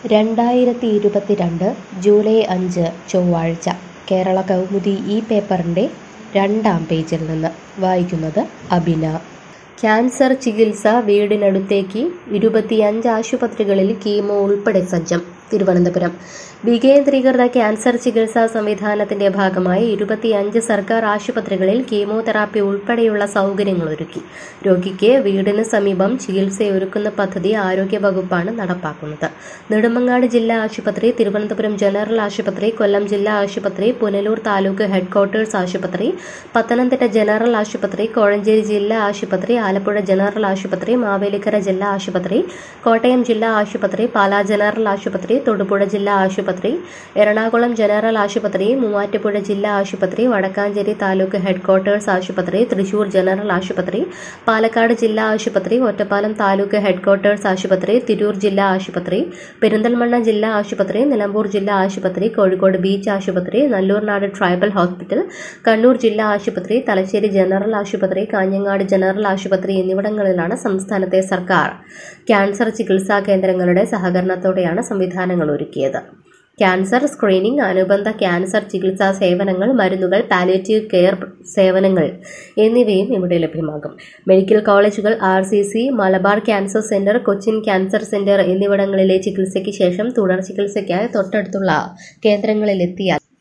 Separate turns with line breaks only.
രണ്ടായിരത്തി ഇരുപത്തിരണ്ട് ജൂലൈ അഞ്ച് ചൊവ്വാഴ്ച കേരള കൗമുദി ഈ പേപ്പറിൻ്റെ രണ്ടാം പേജിൽ നിന്ന് വായിക്കുന്നത് അബിന ക്യാൻസർ ചികിത്സ വീടിനടുത്തേക്ക് ഇരുപത്തിയഞ്ച് ആശുപത്രികളിൽ കീമോ ഉൾപ്പെടെ സജ്ജം തിരുവനന്തപുരം വികേന്ദ്രീകൃത ക്യാൻസർ ചികിത്സാ സംവിധാനത്തിന്റെ ഭാഗമായി ഇരുപത്തിയഞ്ച് സർക്കാർ ആശുപത്രികളിൽ കീമോതെറാപ്പി ഉൾപ്പെടെയുള്ള സൗകര്യങ്ങൾ ഒരുക്കി രോഗിക്ക് വീടിന് സമീപം ചികിത്സയൊരുക്കുന്ന പദ്ധതി ആരോഗ്യ വകുപ്പാണ് നടപ്പാക്കുന്നത് നെടുമങ്ങാട് ജില്ലാ ആശുപത്രി തിരുവനന്തപുരം ജനറൽ ആശുപത്രി കൊല്ലം ജില്ലാ ആശുപത്രി പുനലൂർ താലൂക്ക് ഹെഡ്ക്വാർട്ടേഴ്സ് ആശുപത്രി പത്തനംതിട്ട ജനറൽ ആശുപത്രി കോഴഞ്ചേരി ജില്ലാ ആശുപത്രി ആലപ്പുഴ ജനറൽ ആശുപത്രി മാവേലിക്കര ജില്ലാ ആശുപത്രി കോട്ടയം ജില്ലാ ആശുപത്രി പാലാ ജനറൽ ആശുപത്രി തൊടുപുഴ ജില്ലാ ആശുപത്രി എറണാകുളം ജനറൽ ആശുപത്രി മൂവാറ്റുപുഴ ജില്ലാ ആശുപത്രി വടക്കാഞ്ചേരി താലൂക്ക് ഹെഡ്ക്വാർട്ടേഴ്സ് ആശുപത്രി തൃശൂർ ജനറൽ ആശുപത്രി പാലക്കാട് ജില്ലാ ആശുപത്രി ഒറ്റപ്പാലം താലൂക്ക് ഹെഡ്ക്വാർട്ടേഴ്സ് ആശുപത്രി തിരൂർ ജില്ലാ ആശുപത്രി പെരിന്തൽമണ്ണ ജില്ലാ ആശുപത്രി നിലമ്പൂർ ജില്ലാ ആശുപത്രി കോഴിക്കോട് ബീച്ച് ആശുപത്രി നല്ലൂർനാട് ട്രൈബൽ ഹോസ്പിറ്റൽ കണ്ണൂർ ജില്ലാ ആശുപത്രി തലശ്ശേരി ജനറൽ ആശുപത്രി കാഞ്ഞങ്ങാട് ജനറൽ ആശുപത്രി എന്നിവിടങ്ങളിലാണ് സംസ്ഥാനത്തെ സർക്കാർ ക്യാൻസർ ചികിത്സാ കേന്ദ്രങ്ങളുടെ സഹകരണത്തോടെയാണ് സംവിധാനങ്ങൾ ഒരുക്കിയത് ക്യാൻസർ സ്ക്രീനിംഗ് അനുബന്ധ ക്യാൻസർ ചികിത്സാ സേവനങ്ങൾ മരുന്നുകൾ പാലിയേറ്റീവ് കെയർ സേവനങ്ങൾ എന്നിവയും ഇവിടെ ലഭ്യമാകും മെഡിക്കൽ കോളേജുകൾ R C C Malabar cancer centre Cochin cancer centre എന്നിവിടങ്ങളിലെ ചികിത്സയ്ക്ക് ശേഷം തുടർ ചികിത്സയ്ക്കായി തൊട്ടടുത്തുള്ള കേന്ദ്രങ്ങളിലെത്തിയാൽ